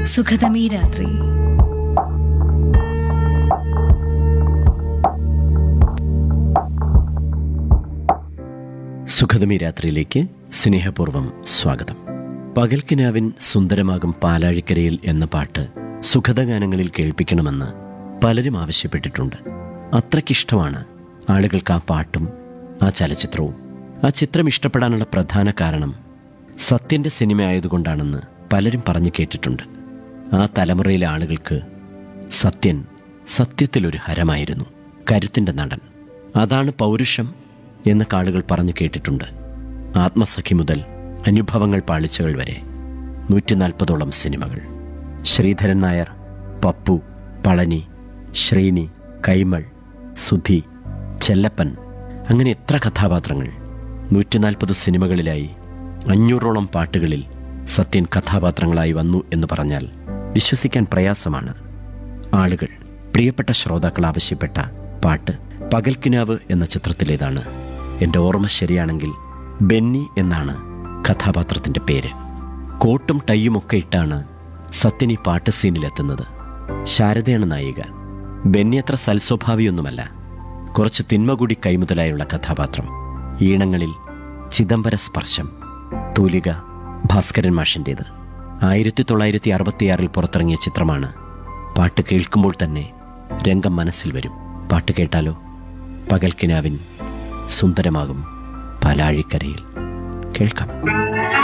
സുഖതമീ രാത്രി സുഖതമി രാത്രിയിലേക്ക് സ്നേഹപൂർവ്വം സ്വാഗതം പകൽക്കിനാവിൻ സുന്ദരമാകും പാലാഴിക്കരയിൽ എന്ന പാട്ട് സുഖതഗാനങ്ങളിൽ കേൾപ്പിക്കണമെന്ന് പലരും ആവശ്യപ്പെട്ടിട്ടുണ്ട് അത്രയ്ക്കിഷ്ടമാണ് ആളുകൾക്ക് ആ പാട്ടും ആ ചലച്ചിത്രവും ആ ചിത്രം ഇഷ്ടപ്പെടാനുള്ള പ്രധാന കാരണം സത്യൻ്റെ സിനിമ ആയതുകൊണ്ടാണെന്ന് പലരും പറഞ്ഞു കേട്ടിട്ടുണ്ട് ആ തലമുറയിലെ ആളുകൾക്ക് സത്യൻ സത്യത്തിലൊരു ഹരമായിരുന്നു കരുത്തിൻ്റെ നടൻ അതാണ് പൗരുഷം എന്ന് കാളുകൾ പറഞ്ഞു കേട്ടിട്ടുണ്ട് ആത്മസഖി മുതൽ അനുഭവങ്ങൾ പാളിച്ചകൾ വരെ നൂറ്റി നാൽപ്പതോളം സിനിമകൾ ശ്രീധരൻ നായർ പപ്പു പളനി ശ്രീനി കൈമൾ സുധി ചെല്ലപ്പൻ അങ്ങനെ എത്ര കഥാപാത്രങ്ങൾ നൂറ്റി നാൽപ്പത് സിനിമകളിലായി അഞ്ഞൂറോളം പാട്ടുകളിൽ സത്യൻ കഥാപാത്രങ്ങളായി വന്നു എന്ന് പറഞ്ഞാൽ വിശ്വസിക്കാൻ പ്രയാസമാണ് ആളുകൾ പ്രിയപ്പെട്ട ശ്രോതാക്കൾ ആവശ്യപ്പെട്ട പാട്ട് പകൽക്കിനാവ് എന്ന ചിത്രത്തിലേതാണ് എൻ്റെ ഓർമ്മ ശരിയാണെങ്കിൽ ബെന്നി എന്നാണ് കഥാപാത്രത്തിൻ്റെ പേര് കോട്ടും ടൈയുമൊക്കെ ഇട്ടാണ് സത്യൻ ഈ പാട്ട് സീനിലെത്തുന്നത് ശാരദയാണ് നായിക ബെന്നി അത്ര സൽസ്വഭാവിയൊന്നുമല്ല കുറച്ച് തിന്മ കൂടി കൈമുതലായുള്ള കഥാപാത്രം ഈണങ്ങളിൽ ചിദംബര സ്പർശം തൂലിക ഭാസ്കരൻ മാഷിൻ്റേത് ആയിരത്തി തൊള്ളായിരത്തി അറുപത്തിയാറിൽ പുറത്തിറങ്ങിയ ചിത്രമാണ് പാട്ട് കേൾക്കുമ്പോൾ തന്നെ രംഗം മനസ്സിൽ വരും പാട്ട് കേട്ടാലോ പകൽക്കിനാവിൻ സുന്ദരമാകും പാലാഴിക്കരയിൽ കേൾക്കാം